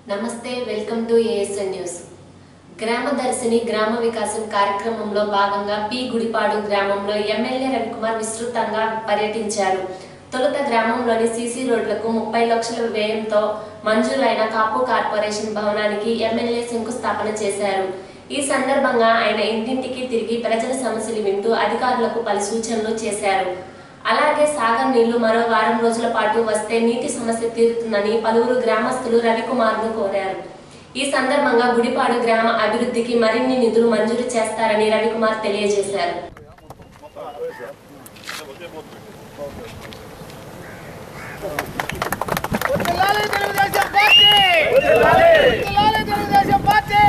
నమస్తే welcome to ASN news గ్రామ దర్శిని గ్రామ వికాసం కార్యక్రమంలో భాగంగా పి గుడిపాడు గ్రామంలో ఎమ్మెల్యే రవికుమార్ విస్తృతంగా పర్యటించారు తొలుత గ్రామంలోని సీసీ రోడ్లకు ముప్పై లక్షల వ్యయంతో మంజూరైన కాపు కార్పొరేషన్ భవనానికి ఎమ్మెల్యే శంకుస్థాపన చేశారు ఈ సందర్భంగా ఆయన ఇంటింటికి తిరిగి ప్రజల సమస్యలు వింటూ అధికారులకు పలు సూచనలు చేశారు అలాగే సాగర్ నీళ్లు మరో వారం రోజుల పాటు వస్తే నీటి సమస్య తీరుతుందని పలువురు గ్రామస్తులు రవికుమార్ ను కోరారు ఈ సందర్భంగా గుడిపాడు గ్రామ అభివృద్ధికి మరిన్ని నిధులు మంజూరు చేస్తారని రవికుమార్ తెలియజేశారు వర్ధిల్లాలి తెలుగుదేశం పార్టీ వర్ధిల్లాలి తెలుగుదేశం పార్టీ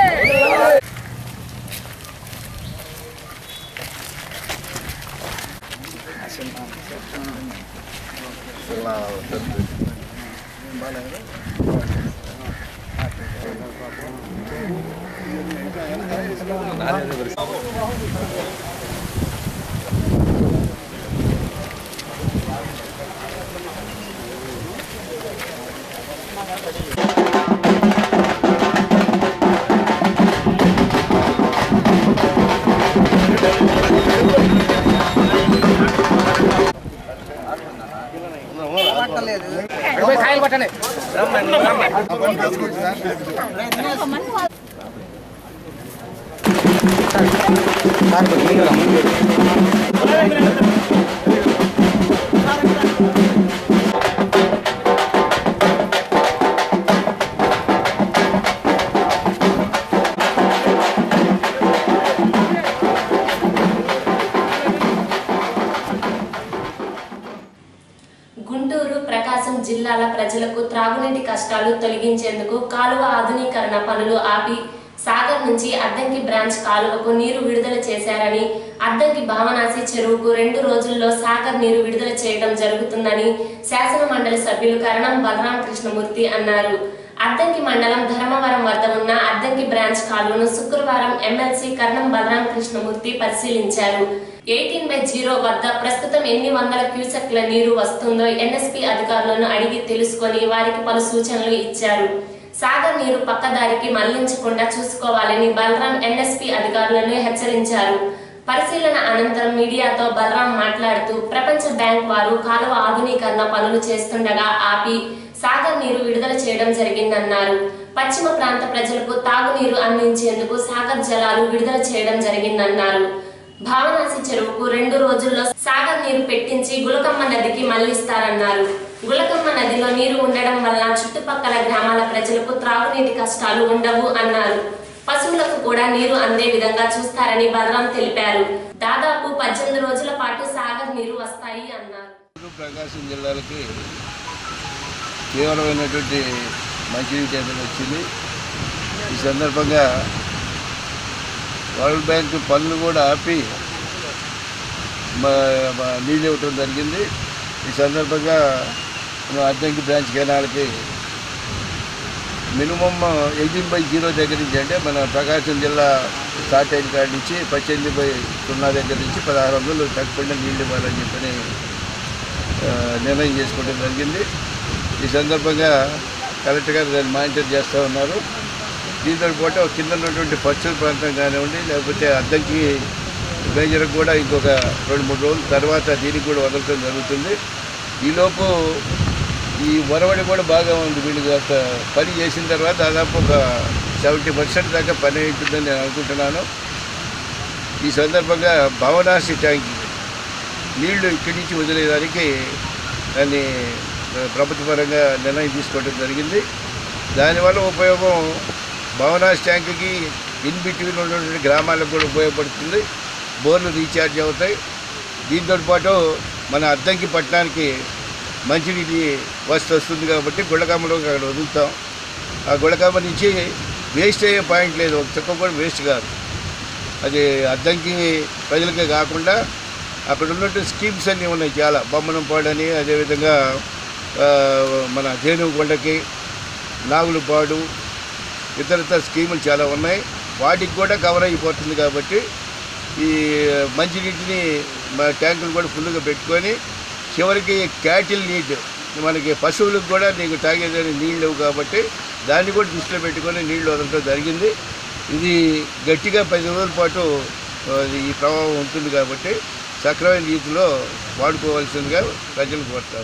కాయలు పట్టండి గుంటూరు ప్రకాశం జిల్లాల ప్రజలకు త్రాగునీటి కష్టాలు తొలగించేందుకు కాలువ ఆధునీకరణ పనులు ఆపి సాగర్ నుంచి అద్దంకి బ్రాంచ్ కాలువకు నీరు విడుదల చేశారని అద్దంకి భావనాసి చెరువుకు రెండు రోజుల్లో సాగర్ నీరు విడుదల చేయడం జరుగుతుందని శాసన మండలి సభ్యులు కరణం బలరాం కృష్ణమూర్తి అన్నారు అద్దంకి మండలం ధర్మవరం వద్ద ఉన్న అద్దంకి బ్రాంచ్ కాలువను శుక్రవారం ఎమ్మెల్సీ కర్ణం బలరాం కృష్ణమూర్తి పరిశీలించారు ఎయిటీన్ బై జీరో వద్ద ప్రస్తుతం ఎన్ని వందల క్యూసెక్ల నీరు వస్తుందో ఎన్ఎస్పీ అధికారులను అడిగి తెలుసుకొని వారికి పలు సూచనలు ఇచ్చారు సాగర్ నీరు పక్కదారికి మళ్లించకుండా చూసుకోవాలని బలరాం ఎన్ఎస్పీ అధికారులను హెచ్చరించారు పరిశీలన అనంతరం మీడియాతో బలరాం మాట్లాడుతూ ప్రపంచ బ్యాంక్ వారు కాలువ ఆధునీకరణ పనులు చేస్తుండగా ఆపి సాగర్ నీరు విడుదల చేయడం జరిగిందన్నారు పశ్చిమ ప్రాంత ప్రజలకు తాగునీరు అందించేందుకు సాగర్ జలాలు విడుదల చేయడం జరిగిందన్నారు భావనాసి చెరువుకు రెండు రోజుల్లో సాగర్ నీరు పెట్టించి గులకమ్మ నదికి మళ్లిస్తారన్నారు గులకమ్మ నదిలో నీరు ఉండడం వల్ల చుట్టుపక్కల గ్రామాల ప్రజలకు త్రాగునీటి కష్టాలు ఉండవు అన్నారు పశువులకు కూడా నీరు అందే విధంగా చూస్తారని బలరాం తెలిపారు దాదాపు పద్దెనిమిది రోజుల పాటు సాగర్ నీరు వస్తాయి అన్నారు గుంటూరు ప్రకాశం జిల్లాలకి తీవ్రమైనటువంటి మంచినీటి ఎదురు వచ్చింది ఈ సందర్భంగా వరల్డ్ బ్యాంక్ పనులు కూడా ఆపి మా- మా నీళ్ళు ఇవ్వటం జరిగింది ఈ సందర్భంగా మన అద్దంకి బ్రాంచ్ కెనాల్కి మినిమం ఎయిటీన్ బై జీరో దగ్గర నుంచి అంటే మన ప్రకాశం జిల్లా స్టార్ట్ అయిన కాడి నుంచి పద్దెనిమిది బై సున్నా దగ్గర నుంచి పదహారు వందలు తగ్గకుండా నీళ్ళు ఇవ్వాలని చెప్పని ఆ, నిర్ణయం చేసుకోవడం జరిగింది ఈ సందర్భంగా కలెక్టర్ గారు దాన్ని మానిటర్ చేస్తూ ఉన్నారు దీంతో పాటు కింద ఉన్నటువంటి పశ్చిమ ప్రాంతం కానివ్వండి లేకపోతే అద్దంకి మేజర్కి కూడా ఇంకొక రెండు మూడు రోజుల తర్వాత దీనికి కూడా వదలటం జరుగుతుంది ఈలోపు ఈ వరవడి కూడా బాగా ఉంది వీళ్ళు కాస్త పని చేసిన తర్వాత దాదాపు ఒక సెవెంటీ పర్సెంట్ దాకా పని అవుతుందని నేను అనుకుంటున్నాను ఈ సందర్భంగా భవనాసి ట్యాంక్ నీళ్లు ఇక్కడి నుంచి వదిలేదానికి దాన్ని ప్రభుత్వపరంగా నిర్ణయం తీసుకోవడం జరిగింది దానివల్ల ఉపయోగం భవనాస్ ట్యాంకుకి ఇన్ బిట్వీన్ ఉన్నటువంటి గ్రామాలకు కూడా ఉపయోగపడుతుంది బోర్లు రీఛార్జ్ అవుతాయి దీంతో పాటు మన అద్దంకి పట్టణానికి మంచినీటి వస్తు వస్తుంది కాబట్టి గుళ్ళకమ్మలో అక్కడ వదులుతాం ఆ గుళ్ళకమ్మ నుంచి వేస్ట్ అయ్యే పాయింట్ లేదు ఒక చుక్క కూడా వేస్ట్ కాదు అది అద్దంకి ప్రజలకే కాకుండా అక్కడ ఉన్నటువంటి స్కీమ్స్ అన్నీ ఉన్నాయి చాలా బొమ్మనంపాడు అని అదేవిధంగా ఆ, మన జేనుగుండకి నాగులపాడు ఇతరత స్కీములు చాలా ఉన్నాయి వాటికి కూడా కవర్ అయిపోతుంది కాబట్టి ఈ మంచినీటిని మా ట్యాంకులు కూడా ఫుల్గా పెట్టుకొని చివరికి క్యాటిల్ నీడ్ మనకి పశువులకు కూడా నీకు తాగేదానికి నీళ్ళు లేవు కాబట్టి దాన్ని కూడా దృష్టిలో పెట్టుకొని నీళ్లు వదలటం జరిగింది ఇది గట్టిగా పది రోజుల పాటు ఆ, ఈ ప్రభావం ఉంటుంది కాబట్టి సక్రమైన రీతిలో వాడుకోవాల్సిందిగా ప్రజలు కోరుతారు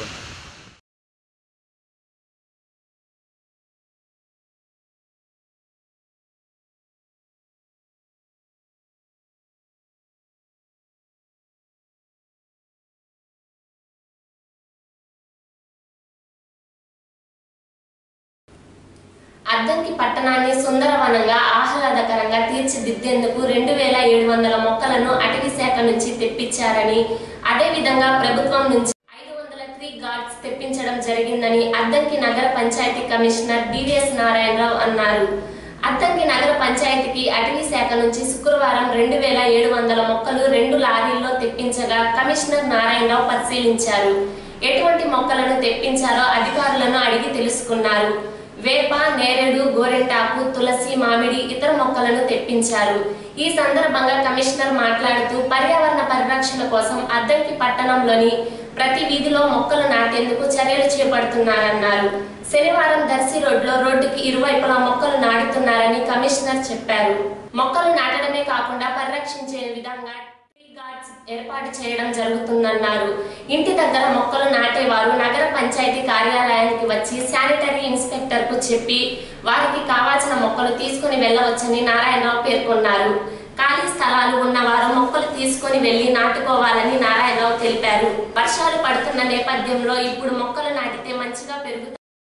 అద్దంకి పట్టణాన్ని సుందరవనంగా ఆహ్లాదకరంగా తీర్చిదిద్దేందుకు రెండు వేల ఏడు వందల మొక్కలను అటవీ శాఖ నుంచి తెప్పించారని అదేవిధంగా ప్రభుత్వం నుంచి ఐదు వందల త్రీ గార్డ్స్ తెప్పించడం జరిగిందని అద్దంకి నగర పంచాయతీ కమిషనర్ డివిఎస్ నారాయణరావు అన్నారు అద్దంకి నగర పంచాయతీకి అటవీ శాఖ నుంచి శుక్రవారం రెండు వేల ఏడు వందల మొక్కలు రెండు లారీల్లో తెప్పించగా కమిషనర్ నారాయణరావు పరిశీలించారు ఎటువంటి మొక్కలను తెప్పించారో అధికారులను అడిగి తెలుసుకున్నారు వేప నేరేడు గోరెంటాకు తులసి మామిడి ఇతర మొక్కలను తెప్పించారు ఈ సందర్భంగా కమిషనర్ మాట్లాడుతూ పర్యావరణ పరిరక్షణ కోసం అద్దంకి పట్టణంలోని ప్రతి వీధిలో మొక్కలు నాటేందుకు చర్యలు చేపడుతున్నారన్నారు శనివారం దర్శి రోడ్లో రోడ్డుకి ఇరువైపులా మొక్కలు నాటుతున్నారని కమిషనర్ చెప్పారు మొక్కలు నాటడమే కాకుండా పరిరక్షించే విధంగా ట్రీ గార్డ్స్ ఏర్పాటు చేయడం జరుగుతుందన్నారు ఇంటి దగ్గర మొక్కలు నాటేవారు నగర పంచాయతీ కార్యాలయానికి వచ్చి శానిటరీ ఇన్స్పెక్టర్ కు చెప్పి వారికి కావాల్సిన మొక్కలు తీసుకుని వెళ్ళవచ్చని నారాయణరావు పేర్కొన్నారు ఖాళీ స్థలాలు ఉన్నవారు మొక్కలు తీసుకొని వెళ్లి నాటుకోవాలని నారాయణరావు తెలిపారు వర్షాలు పడుతున్న నేపథ్యంలో ఇప్పుడు మొక్కలు నాటితే మంచిగా పెరుగుతాయి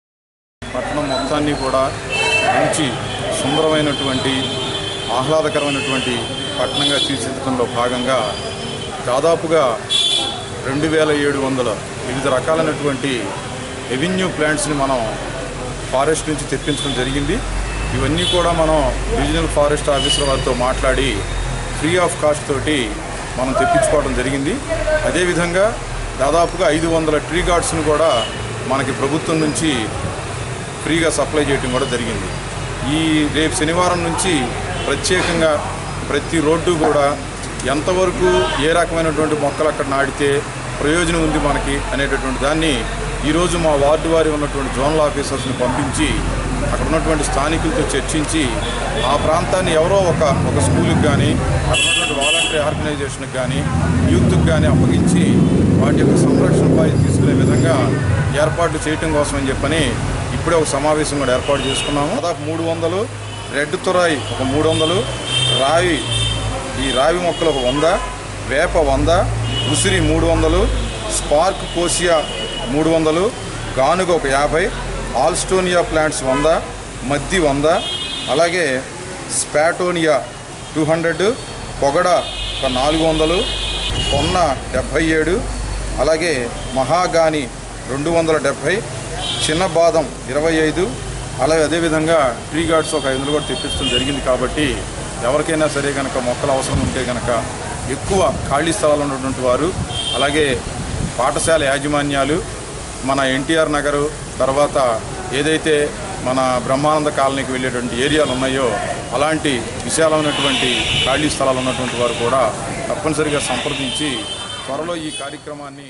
పట్టణం మొత్తాన్ని కూడా మంచి సుందరమైనటువంటి ఆహ్లాదకరమైనటువంటి పట్టణంగా తీర్చిదిద్దడంలో భాగంగా దాదాపుగా రెండు వేల ఏడు వందల వివిధ రకాలైనటువంటి రెవెన్యూ ప్లాంట్స్ని మనం ఫారెస్ట్ నుంచి తెప్పించడం జరిగింది ఇవన్నీ కూడా మనం రీజనల్ ఫారెస్ట్ ఆఫీసర్ వారితో మాట్లాడి ఫ్రీ ఆఫ్ కాస్ట్ తోటి మనం తెప్పించుకోవడం జరిగింది అదేవిధంగా దాదాపుగా ఐదు వందల ట్రీ గార్డ్స్ని కూడా మనకి ప్రభుత్వం నుంచి ఫ్రీగా సప్లై చేయడం కూడా జరిగింది ఈ రేపు శనివారం నుంచి ప్రత్యేకంగా ప్రతి రోడ్డు కూడా ఎంతవరకు ఏ రకమైనటువంటి మొక్కలు అక్కడ నాటితే ప్రయోజనం ఉంది మనకి అనేటటువంటి దాన్ని ఈరోజు మా వార్డు వారి ఉన్నటువంటి జోనల్ ఆఫీసర్స్ని పంపించి అక్కడ ఉన్నటువంటి స్థానికులతో చర్చించి ఆ ప్రాంతాన్ని ఎవరో ఒక ఒక స్కూల్కి కానీ అక్కడ ఉన్నటువంటి వాలంటరీ ఆర్గనైజేషన్కి కానీ యూత్కి కానీ అప్పగించి వాటి యొక్క సంరక్షణ బాధ్యత తీసుకునే విధంగా ఏర్పాట్లు చేయటం కోసం అని చెప్పని ఇప్పుడే ఒక సమావేశం కూడా ఏర్పాటు చేసుకున్నాము దాదాపు మూడు వందలు రెడ్ తురాయి ఒక మూడు వందలు రావి ఈ రావి మొక్కలు ఒక వంద వేప వంద ఉసిరి మూడు వందలు స్పార్క్ కోసియా మూడు వందలు గానుగ ఒక యాభై ఆల్స్టోనియా ప్లాంట్స్ వంద మద్ది వంద అలాగే స్పాటోనియా టూ హండ్రెడ్ పొగడ ఒక నాలుగు వందలు కొన్న డెబ్భై ఏడు అలాగే మహాగాని రెండు వందల డెబ్భై చిన్న బాదం ఇరవై ఐదు అలాగే అదేవిధంగా ట్రీ గార్డ్స్ ఒక ఐదు వందలు కూడా తెప్పించడం జరిగింది కాబట్టి ఎవరికైనా సరే కనుక మొక్కలు అవసరం ఉంటే కనుక ఎక్కువ ఖాళీ స్థలాలు ఉన్నటువంటి వారు అలాగే పాఠశాల యాజమాన్యాలు మన ఎన్టీఆర్ నగరు తర్వాత ఏదైతే మన బ్రహ్మానంద కాలనీకి వెళ్ళేటువంటి ఏరియాలు ఉన్నాయో అలాంటి విశాలమైనటువంటి ఖాళీ స్థలాలు ఉన్నటువంటి వారు కూడా తప్పనిసరిగా సంప్రదించి త్వరలో ఈ కార్యక్రమాన్ని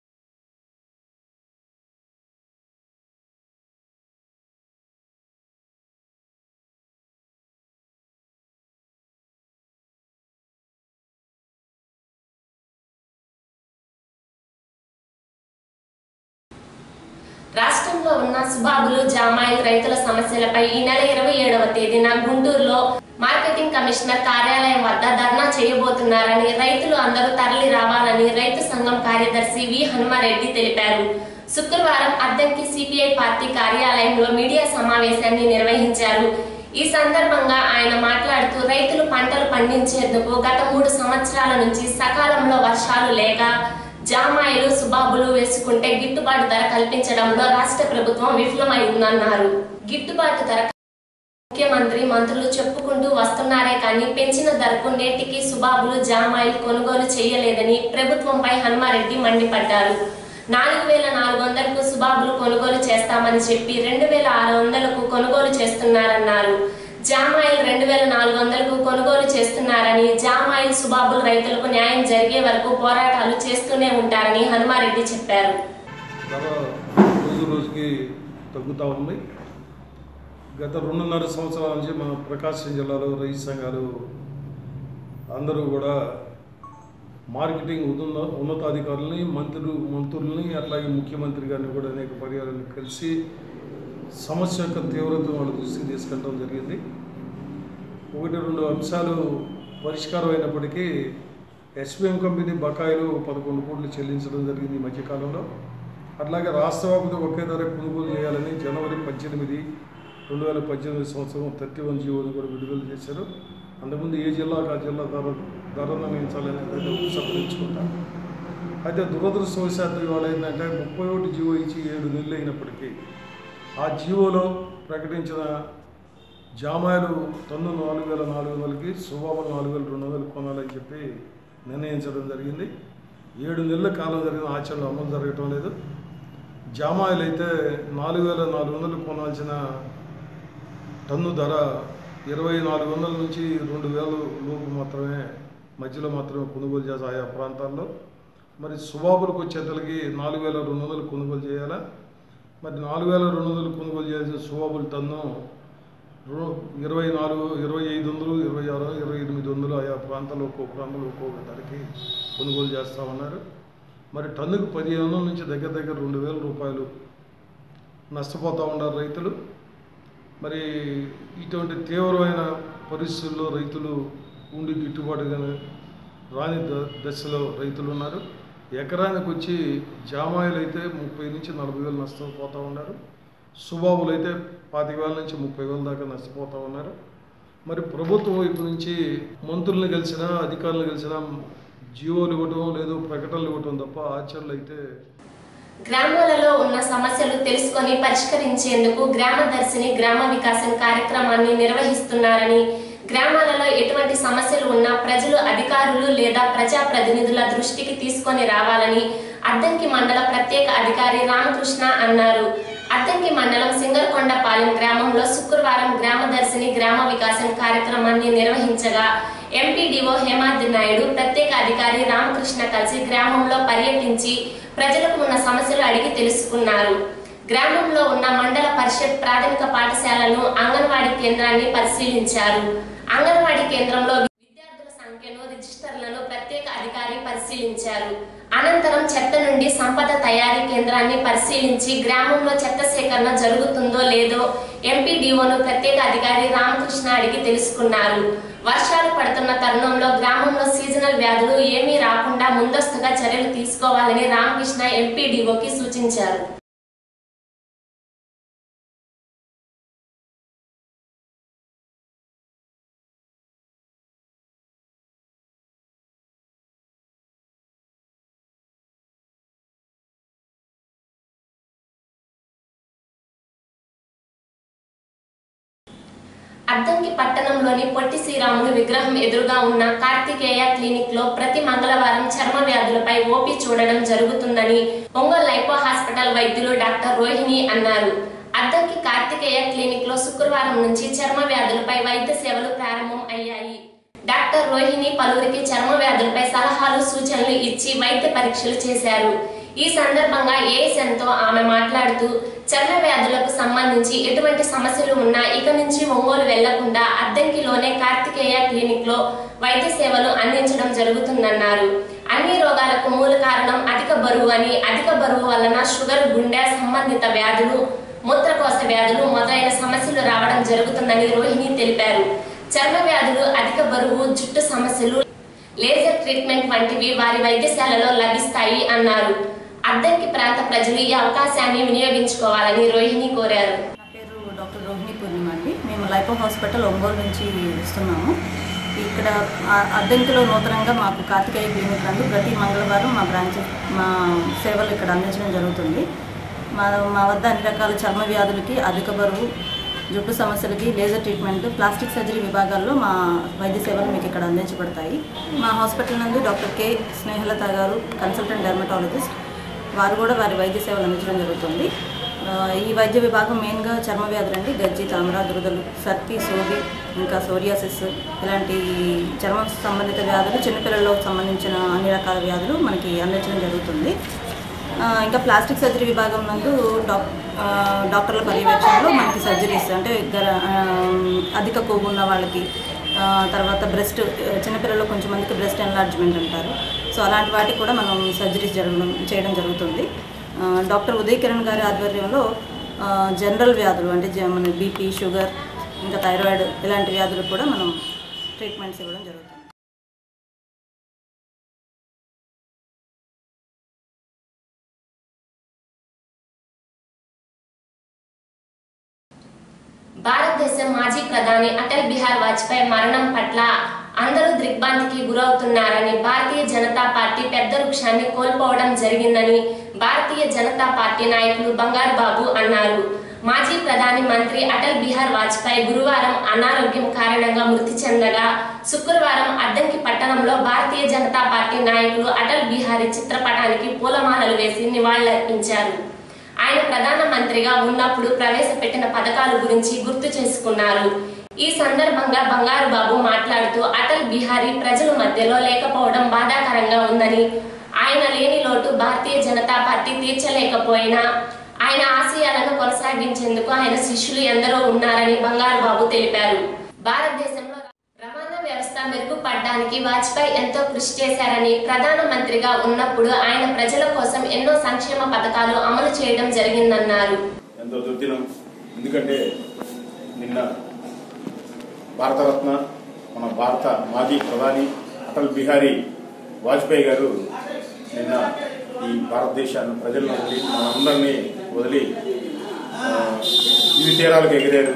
రాష్ట్రంలో ఉన్న సుబాబులు జామాయిల్ రైతుల సమస్యలపై ఈ నెల ఇరవై ఏడవ తేదీన గుంటూరులో మార్కెటింగ్ కమిషనర్ కార్యాలయం వద్ద ధర్నా చేయబోతున్నారని రైతులు అందరూ తరలి రావాలని రైతు సంఘం కార్యదర్శి వి హనుమారెడ్డి తెలిపారు శుక్రవారం అద్దంకి సిపిఐ పార్టీ కార్యాలయంలో మీడియా సమావేశాన్ని నిర్వహించారు ఈ సందర్భంగా ఆయన మాట్లాడుతూ రైతులు పంటలు పండించేందుకు గత మూడు సంవత్సరాల నుంచి సకాలంలో వర్షాలు లేక జామాయిలు సుబాబులు వేసుకుంటే గిట్టుబాటు ధర కల్పించడంలో రాష్ట్ర ప్రభుత్వం విఫలమైందన్నారు గిట్టుబాటు ధర ముఖ్యమంత్రి మంత్రులు చెప్పుకుంటూ వస్తున్నారే కానీ పెంచిన ధరకు నేటికి సుబాబులు జామాయిల్ కొనుగోలు చేయలేదని ప్రభుత్వంపై హనుమారెడ్డి మండిపడ్డారు నాలుగు వేల నాలుగు వందలకు సుబాబులు కొనుగోలు చేస్తామని చెప్పి రెండు వేల ఆరు వందలకు కొనుగోలు చేస్తున్నారన్నారు జామాయిల్ రెండు వేల నాలుగు వందలకు కొనుగోలు చేస్తున్నారని జామాయిల్ సుబాబుల్ రైతులకు న్యాయం జరిగే వరకు పోరాటాలు చేస్తూనే ఉంటారని హనుమారెడ్డి చెప్పారు ధర రోజు రోజుకి తగ్గుతూ ఉంది గత రెండున్నర సంవత్సరాల నుంచి మన ప్రకాశం జిల్లాలో రైతు సంఘాలు అందరూ కూడా మార్కెటింగ్ ఉన్న ఉన్నతాధికారులని మంత్రులు మంత్రుల్ని అట్లాగే ముఖ్యమంత్రి గారిని కూడా అనేక పర్యాలను కలిసి సమస్య యొక్క తీవ్రతను వాళ్ళ దృష్టికి తీసుకెళ్ళడం జరిగింది ఒకటి రెండు అంశాలు పరిష్కారం అయినప్పటికీ ఎస్బీఎం కంపెనీ బకాయిలు పదకొండు కోట్లు చెల్లించడం జరిగింది ఈ మధ్యకాలంలో అట్లాగే రాష్ట్ర వ్యాప్తంగా ఒకే ధర కొనుగోలు చేయాలని జనవరి పద్దెనిమిది రెండు వేల పద్దెనిమిది సంవత్సరం థర్టీ వన్ జీవోని కూడా విడుదల చేశారు అంతకుముందు ఏ జిల్లాకు ఆ జిల్లా ధర ధర నిర్ణయించాలని ఉపసంహరించుకుంటారు అయితే దురదృష్టవశాత్తు ఇవాళ ఏంటంటే ముప్పై ఒకటి జీవో ఇచ్చి ఏడు నెలలు అయినప్పటికీ ఆ జీవోలో ప్రకటించిన జామాయిలు టన్ను నాలుగు వేల నాలుగు వందలకి సుబాబులు నాలుగు వేల రెండు వందలు కొనాలని చెప్పి నిర్ణయించడం జరిగింది ఏడు నెలల కాలం జరిగిన ఆచరణ అమలు జరగటం లేదు జామాయిలు అయితే నాలుగు వేల నాలుగు వందలు కొనాల్సిన టన్ను ధర ఇరవై నాలుగు వందల నుంచి రెండు వేల లోపు మాత్రమే మధ్యలో మాత్రమే కొనుగోలు చేస్తారు ఆయా ప్రాంతాల్లో మరి సుబాబులకు వచ్చేతలకి నాలుగు వేల రెండు వందలు కొనుగోలు చేయాలా మరి నాలుగు వేల రెండు వందలు కొనుగోలు చేయాల్సిన సుబాబుల టన్ను రు- ఇరవై నాలుగు ఇరవై ఐదు వందలు ఇరవై ఆరు ఇరవై ఎనిమిది వందలు ఆయా ప్రాంతాల్లో ఒక్కో ప్రాంతంలో ఒక్కొక్క ధరకి కొనుగోలు చేస్తూ ఉన్నారు మరి టన్నుకు పదిహేను వందల నుంచి దగ్గర దగ్గర రెండు వేల రూపాయలు నష్టపోతూ ఉన్నారు రైతులు మరి ఇటువంటి తీవ్రమైన పరిస్థితుల్లో రైతులు ఉండి గిట్టుబాటుగా రాని ద- దశలో రైతులు ఉన్నారు ఎకరానికి వచ్చి జామాయిలు అయితే ముప్పై నుంచి నలభై వేలు నష్టపోతూ ఉన్నారు సుబాబులు అయితే పాతిక వేల నుంచి ముప్పై వేల దాకా నష్టపోతూ ఉన్నారు మరి ప్రభుత్వం వైపు నుంచి మంత్రుల్ని కలిసినా అధికారులను కలిసినా జీవోలు ఇవ్వటం లేదు ప్రకటనలు ఇవ్వటం తప్ప ఆచరణలు అయితే గ్రామాలలో ఉన్న సమస్యలు తెలుసుకొని పరిష్కరించేందుకు గ్రామ దర్శిని గ్రామ వికాసం కార్యక్రమాన్ని నిర్వహిస్తున్నారని గ్రామాలలో ఎటువంటి సమస్యలు ఉన్నా ప్రజలు అధికారులు లేదా ప్రజా ప్రతినిధుల దృష్టికి తీసుకొని రావాలని అద్దంకి మండల ప్రత్యేక అధికారి రామకృష్ణ అన్నారు అద్దంకి మండలం సింగరకొండపాలెం గ్రామంలో శుక్రవారం గ్రామ దర్శిని గ్రామ వికాసం కార్యక్రమాన్ని నిర్వహించగా ఎంపీడీఓ హేమాద్రి నాయుడు ప్రత్యేక అధికారి రామకృష్ణ కలిసి గ్రామంలో పర్యటించి ప్రజలకు ఉన్న సమస్యలు అడిగి తెలుసుకున్నారు గ్రామంలో ఉన్న మండల పరిషత్ ప్రాథమిక పాఠశాలను అంగన్వాడీ కేంద్రాన్ని పరిశీలించారు అంగన్వాడీ కేంద్రంలో విద్యార్థుల సంఖ్యను రిజిస్టర్లను ప్రత్యేక అధికారి పరిశీలించారు అనంతరం చెత్త నుండి సంపద తయారీ కేంద్రాన్ని పరిశీలించి గ్రామంలో చెత్త సేకరణ జరుగుతుందో లేదో ఎంపీడీఓను ప్రత్యేక అధికారి రామకృష్ణ అడిగి తెలుసుకున్నారు వర్షాలు పడుతున్న తరుణంలో గ్రామంలో సీజనల్ వ్యాధులు ఏమీ రాకుండా ముందస్తుగా చర్యలు తీసుకోవాలని రామకృష్ణ ఎంపీడీఓకి సూచించారు అద్దంకి పట్టణంలోని పొట్టి శ్రీరాములు విగ్రహం ఎదురుగా ఉన్న కార్తికేయ క్లినిక్ లో ప్రతి మంగళవారం చర్మ వ్యాధులపై ఓపీ చూడడం జరుగుతుందని ఒంగోలు లైపో హాస్పిటల్ వైద్యులు డాక్టర్ రోహిణి అన్నారు అద్దంకి కార్తికేయ క్లినిక్ లో శుక్రవారం నుంచి చర్మ వ్యాధులపై వైద్య సేవలు ప్రారంభం అయ్యాయి డాక్టర్ రోహిణి పలువురికి చర్మ వ్యాధులపై సలహాలు సూచనలు ఇచ్చి వైద్య పరీక్షలు చేశారు ఈ సందర్భంగా ఏఎస్ఎన్తో ఆమె మాట్లాడుతూ చర్మ వ్యాధులకు సంబంధించి ఎటువంటి సమస్యలు ఉన్నా ఇక నుంచి ఒంగోలు వెళ్లకుండా అద్దంకిలోనే కార్తికేయ క్లినిక్ లో వైద్య సేవలు అందించడం జరుగుతుందన్నారు అన్ని రోగాలకు మూల కారణం అధిక బరువు అని అధిక బరువు వలన షుగర్ గుండె సంబంధిత వ్యాధులు మూత్రకోశ వ్యాధులు మొదలైన సమస్యలు రావడం జరుగుతుందని రోహిణి తెలిపారు చర్మ వ్యాధులు అధిక బరువు జుట్టు సమస్యలు లేజర్ ట్రీట్మెంట్ వంటివి వారి వైద్యశాలలో లభిస్తాయి అన్నారు అద్దంకి ప్రాంత ప్రజలు ఈ అవకాశాన్ని వినియోగించుకోవాలని రోహిణి కోరారు నా పేరు డాక్టర్ రోహిణి పూర్ణిమ అండి మేము లైపో హాస్పిటల్ ఒంగోలు నుంచి వస్తున్నాము ఇక్కడ ఆ- అద్దెంకిలో నూతనంగా మాకు కార్తికేయ క్లినిక్ నందు ప్రతి మంగళవారం మా బ్రాంచ్ మా సేవలు ఇక్కడ అందించడం జరుగుతుంది మా మా వద్ద అన్ని రకాల చర్మ వ్యాధులకి అధిక బరువు జుట్టు సమస్యలకి లేజర్ ట్రీట్మెంట్ ప్లాస్టిక్ సర్జరీ విభాగాల్లో మా వైద్య సేవలు మీకు ఇక్కడ అందించబడతాయి మా హాస్పిటల్ నందు డాక్టర్ కె స్నేహలత గారు కన్సల్టెంట్ డెర్మటాలజిస్ట్ వారు కూడా వారి వైద్య సేవలు అందించడం జరుగుతుంది ఆ, ఈ వైద్య విభాగం మెయిన్గా చర్మ వ్యాధులు అండి గజ్జి తామర దురదలు సర్పి సోగి ఇంకా సోరియాసిస్ ఇలాంటి చర్మ సంబంధిత వ్యాధులు చిన్నపిల్లల్లో సంబంధించిన అన్ని రకాల వ్యాధులు మనకి అందించడం జరుగుతుంది ఆ, ఇంకా ప్లాస్టిక్ సర్జరీ విభాగం నందు డాక్ ఆ, డాక్టర్ల పర్యవేక్షణలో మనకి సర్జరీస్ అంటే గర ఆ, అధిక కొవ్వు ఉన్న వాళ్ళకి ఆ, తర్వాత బ్రెస్ట్ చిన్నపిల్లల్లో కొంచెం మందికి బ్రెస్ట్ ఎన్లార్జ్మెంట్ అంటారు సో అలాంటి వాటికి కూడా మనం సర్జరీస్ జరగడం చేయడం జరుగుతుంది ఆ, డాక్టర్ ఉదయ్ కిరణ్ గారి ఆధ్వర్యంలో ఆ, జనరల్ వ్యాధులు అంటే జ- మన బీపీ షుగర్ ఇంకా థైరాయిడ్ ఇలాంటి వ్యాధులకు కూడా మనం ట్రీట్మెంట్స్ ఇవ్వడం జరుగుతుంది భారతదేశం మాజీ ప్రధాని అటల్ బిహార్ వాజ్పేయి మరణం పట్ల అందరూ దిగ్భ్రాంతికి గురవుతున్నారని భారతీయ జనతా పార్టీ పెద్ద వృక్షాన్ని కోల్పోవడం జరిగిందని భారతీయ జనతా పార్టీ నాయకులు బంగారు బాబు అన్నారు మాజీ ప్రధాని మంత్రి అటల్ బిహార్ వాజ్పేయి గురువారం అనారోగ్యం కారణంగా మృతి చెందగా శుక్రవారం అద్దంకి పట్టణంలో భారతీయ జనతా పార్టీ నాయకులు అటల్ బిహారీ చిత్రపటానికి పూలమాలలు వేసి నివాళులర్పించారు ఆయన ప్రధాన మంత్రిగా ఉన్నప్పుడు ప్రవేశపెట్టిన పథకాల గురించి గుర్తు చేసుకున్నారు ఈ సందర్భంగా బంగారు బాబు మాట్లాడుతూ అటల్ బిహారీ ప్రజల మధ్యలో లేకపోవడం బాధాకరంగా ఉందని ఆయన లేని లోటు భారతీయ జనతా పార్టీ తీర్చలేకపోయినా ఆయన ఆశయాలను కొనసాగించేందుకు ఆయన శిష్యులు ఎందరో ఉన్నారని బంగారు బాబు తెలిపారు భారతదేశంలో రవాణా వ్యవస్థ మెరుగుపడడానికి వాజ్పేయి ఎంతో కృషి చేశారని ప్రధాన మంత్రిగా ఉన్నప్పుడు ఆయన ప్రజల కోసం ఎన్నో సంక్షేమ పథకాలు అమలు చేయడం జరిగిందన్నారు ఎంతో దుర్దినం ఎందుకంటే నిన్న భారతరత్న మన భారత మాజీ ప్రధాని అటల్ బిహారీ వాజ్పేయి గారు నిన్న ఈ భారతదేశాన్ని ప్రజలను వదిలి మనందరినీ వదిలి ఆ, ఇవి తీరాలకు ఎగిరారు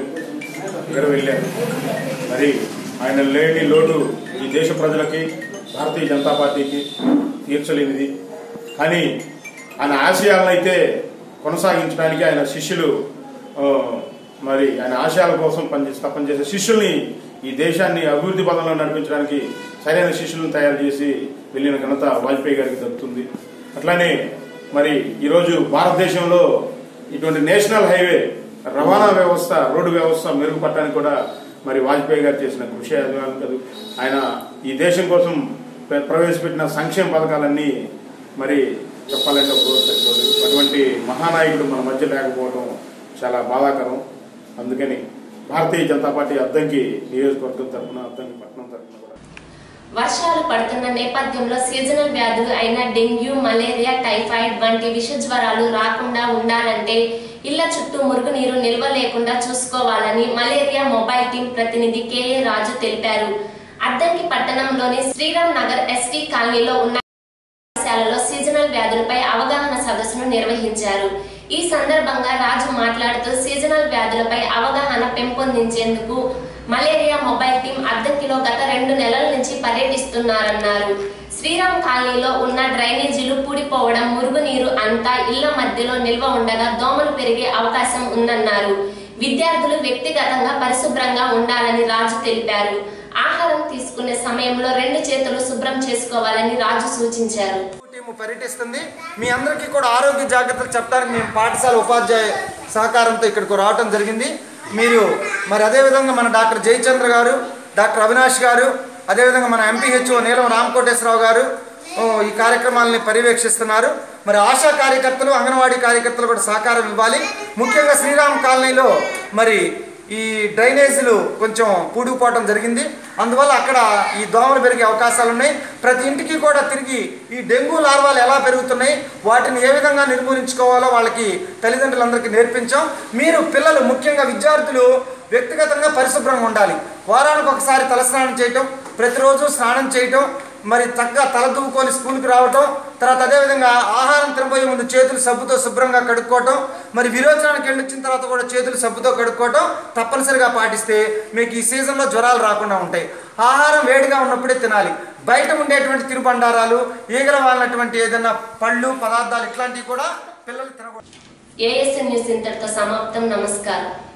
ఎగర వెళ్ళారు మరి ఆయన లేని లోటు ఈ దేశ ప్రజలకి భారతీయ జనతా పార్టీకి తీర్చలేనిది కానీ ఆయన ఆశయాలను అయితే కొనసాగించడానికి ఆయన శిష్యులు ఆ, మరి ఆయన ఆశయాల కోసం పనిచేసి తప్పని చేసే శిష్యుల్ని ఈ దేశాన్ని అభివృద్ధి పదంలో నడిపించడానికి సరైన శిష్యులను తయారు చేసి వెళ్ళిన ఘనత వాజ్పేయి గారికి దక్కుతుంది అట్లానే మరి ఈరోజు భారతదేశంలో ఇటువంటి నేషనల్ హైవే రవాణా వ్యవస్థ రోడ్డు వ్యవస్థ మెరుగుపడటానికి కూడా మరి వాజ్పేయి గారు చేసిన కృషి అది కాదు ఆయన ఈ దేశం కోసం ప్ర- ప్రవేశపెట్టిన సంక్షేమ పథకాలన్నీ మరి చెప్పాలంటే ఒక రోజు సరిపోదు అటువంటి మహానాయకుడు మన మధ్య లేకపోవడం చాలా బాధాకరం అందుకని భారతీయ జనతా పార్టీ అద్దంకి నియోజకవర్గం తరఫున అద్దంకి పట్టణం తరఫున కూడా వర్షాలు పడుతున్న నేపథ్యంలో సీజనల్ వ్యాధులు అయిన డెంగ్యూ మలేరియా టైఫాయిడ్ వంటి విష జ్వరాలు రాకుండా ఉండాలంటే ఇళ్ల చుట్టూ మురుగునీరు నిల్వ లేకుండా చూసుకోవాలని మలేరియా మొబైల్ టీం ప్రతినిధి కేఏ రాజు తెలిపారు అద్దంకి పట్టణంలోని శ్రీరామ్ నగర్ ఎస్టీ కాలనీలో ఉన్న పాఠశాలలో సీజనల్ వ్యాధులపై అవగాహన సదస్సును నిర్వహించారు ఈ సందర్భంగా రాజు మాట్లాడుతూ సీజనల్ వ్యాధులపై అవగాహన పెంపొందించేందుకు మలేరియా మొబైల్ టీం అద్దెకిలో గత రెండు నెలల నుంచి పర్యటిస్తున్నారన్నారు శ్రీరామ్ కాలనీలో ఉన్న డ్రైనేజీలు పూడిపోవడం మురుగునీరు అంతా ఇళ్ల మధ్యలో నిల్వ ఉండగా దోమలు పెరిగే అవకాశం ఉందన్నారు విద్యార్థులు వ్యక్తిగతంగా పరిశుభ్రంగా ఉండాలని రాజు తెలిపారు ఆహారం తీసుకునే సమయంలో రెండు చేతులు శుభ్రం చేసుకోవాలని రాజు సూచించారు టీము పర్యటిస్తుంది మీ అందరికీ కూడా ఆరోగ్య జాగ్రత్తలు చెప్పడానికి మేము పాఠశాల ఉపాధ్యాయ సహకారంతో ఇక్కడికి రావటం జరిగింది మీరు మరి అదేవిధంగా మన డాక్టర్ జయచంద్ర గారు డాక్టర్ అవినాష్ గారు అదేవిధంగా మన ఎంపీహెచ్ఓ నీలం రామకోటేశ్వరరావు గారు ఓ, ఈ కార్యక్రమాలని పర్యవేక్షిస్తున్నారు మరి ఆశా కార్యకర్తలు అంగన్వాడీ కార్యకర్తలు కూడా సహకారం ఇవ్వాలి ముఖ్యంగా శ్రీరామ్ కాలనీలో మరి ఈ డ్రైనేజీలు కొంచెం పూడుకుపోవడం జరిగింది అందువల్ల అక్కడ ఈ దోమలు పెరిగే అవకాశాలు ఉన్నాయి ప్రతి ఇంటికి కూడా తిరిగి ఈ డెంగ్యూ లార్వాలు ఎలా పెరుగుతున్నాయి వాటిని ఏ విధంగా నిర్మూలించుకోవాలో వాళ్ళకి తల్లిదండ్రులందరికీ నేర్పించాం మీరు పిల్లలు ముఖ్యంగా విద్యార్థులు వ్యక్తిగతంగా పరిశుభ్రంగా ఉండాలి వారానికి ఒకసారి తలస్నానం చేయటం ప్రతిరోజు స్నానం చేయటం మరి చక్కగా తల దువ్వుకొని స్కూల్కి రావటం తర్వాత అదేవిధంగా ఆహారం తినబోయే ముందు చేతులు సబ్బుతో శుభ్రంగా కడుక్కోవటం మరి విరోచనానికి వెళ్ళి వచ్చిన తర్వాత కూడా చేతులు సబ్బుతో కడుక్కోవటం తప్పనిసరిగా పాటిస్తే మీకు ఈ సీజన్లో జ్వరాలు రాకుండా ఉంటాయి ఆహారం వేడిగా ఉన్నప్పుడే తినాలి బయట ఉండేటువంటి తిరుబండారాలు ఈగల వాళ్ళనటువంటి ఏదైనా పళ్ళు పదార్థాలు ఇట్లాంటివి కూడా పిల్లలు తినకూడదు ఏఎస్ఎన్ న్యూస్ ఇంతటితో సమాప్తం నమస్కారం